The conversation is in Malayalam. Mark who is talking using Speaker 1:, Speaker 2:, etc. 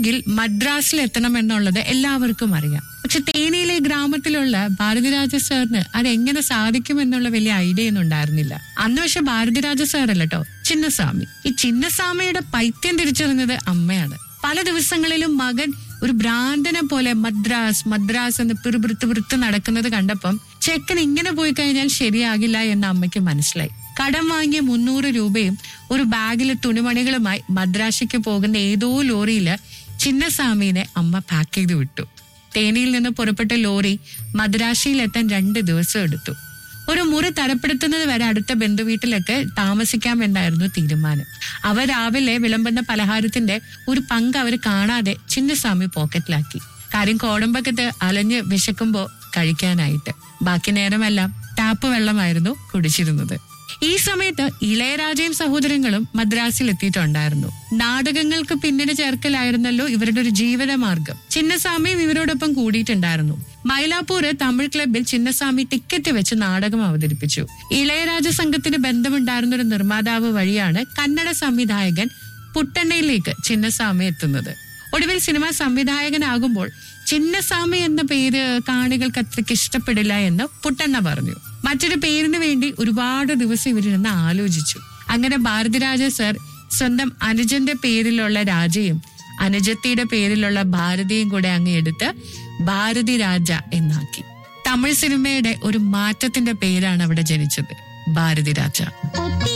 Speaker 1: എങ്കിൽ മദ്രാസിൽ എത്തണം എന്നുള്ളത് എല്ലാവർക്കും അറിയാം പക്ഷെ തേനിയിലെ ഗ്രാമത്തിലുള്ള ഭാരതിരാജ സാറിന് അതെങ്ങനെ സാധിക്കും എന്നുള്ള വലിയ ഐഡിയ ഒന്നും ഉണ്ടായിരുന്നില്ല അന്ന് പക്ഷെ ഭാരതിരാജ സാറല്ല കേട്ടോ ചിന്നസ്വാമി ഈ ചിന്നസ്വാമിയുടെ പൈത്യം തിരിച്ചറിഞ്ഞത് അമ്മയാണ് പല ദിവസങ്ങളിലും മകൻ ഒരു ഭ്രാന്തനെ പോലെ മദ്രാസ് മദ്രാസ് എന്ന് പിറുപിറുത്ത് പിറുത്ത് നടക്കുന്നത് കണ്ടപ്പം ചെക്കൻ ഇങ്ങനെ പോയി കഴിഞ്ഞാൽ ശരിയാകില്ല എന്ന് അമ്മയ്ക്ക് മനസ്സിലായി കടം വാങ്ങിയ മുന്നൂറ് രൂപയും ഒരു ബാഗിലെ തുണിമണികളുമായി മദ്രാശിക്ക് പോകുന്ന ഏതോ ലോറിയില് ചിന്നസ്വാമീനെ അമ്മ പാക്ക് ചെയ്ത് വിട്ടു തേനിയിൽ നിന്ന് പുറപ്പെട്ട ലോറി മദ്രാശിയിലെത്താൻ രണ്ട് ദിവസം എടുത്തു ഒരു മുറി തരപ്പെടുത്തുന്നത് വരെ അടുത്ത ബന്ധുവീട്ടിലൊക്കെ താമസിക്കാമെന്നായിരുന്നു തീരുമാനം അവർ രാവിലെ വിളമ്പുന്ന പലഹാരത്തിന്റെ ഒരു പങ്ക് അവർ കാണാതെ ചിന്നസ്വാമി പോക്കറ്റിലാക്കി കാര്യം കോടമ്പക്കത്ത് അലഞ്ഞ് വിശക്കുമ്പോ കഴിക്കാനായിട്ട് ബാക്കി നേരമെല്ലാം ടാപ്പ് വെള്ളമായിരുന്നു കുടിച്ചിരുന്നത് ഈ സമയത്ത് ഇളയരാജയും സഹോദരങ്ങളും മദ്രാസിൽ എത്തിയിട്ടുണ്ടായിരുന്നു നാടകങ്ങൾക്ക് പിന്നിന് ചേർക്കലായിരുന്നല്ലോ ഇവരുടെ ഒരു ജീവിതമാർഗം ചിന്നസ്വാമിയും ഇവരോടൊപ്പം കൂടിയിട്ടുണ്ടായിരുന്നു മൈലാപ്പൂര് തമിഴ് ക്ലബിൽ ചിന്നസ്വാമി ടിക്കറ്റ് വെച്ച് നാടകം അവതരിപ്പിച്ചു ഇളയരാജ സംഘത്തിന് ബന്ധമുണ്ടായിരുന്ന ഒരു നിർമ്മാതാവ് വഴിയാണ് കന്നഡ സംവിധായകൻ പുട്ടണ്ണയിലേക്ക് ചിന്നസ്വാമി എത്തുന്നത് ഒടുവിൽ സിനിമ സംവിധായകനാകുമ്പോൾ ചിന്നസ്വാമി എന്ന പേര് കാണികൾക്ക് അത്രയ്ക്ക് ഇഷ്ടപ്പെടില്ല എന്ന് പുട്ടണ്ണ പറഞ്ഞു മറ്റൊരു പേരിന് വേണ്ടി ഒരുപാട് ദിവസം ഇവരിരുന്ന് ആലോചിച്ചു അങ്ങനെ ഭാരതിരാജ സർ സ്വന്തം അനുജന്റെ പേരിലുള്ള രാജയും അനുജത്തിയുടെ പേരിലുള്ള ഭാരതിയും കൂടെ അങ്ങ് എടുത്ത് ഭാരതി രാജ എന്നാക്കി തമിഴ് സിനിമയുടെ ഒരു മാറ്റത്തിന്റെ പേരാണ് അവിടെ ജനിച്ചത് ഭാരതി രാജ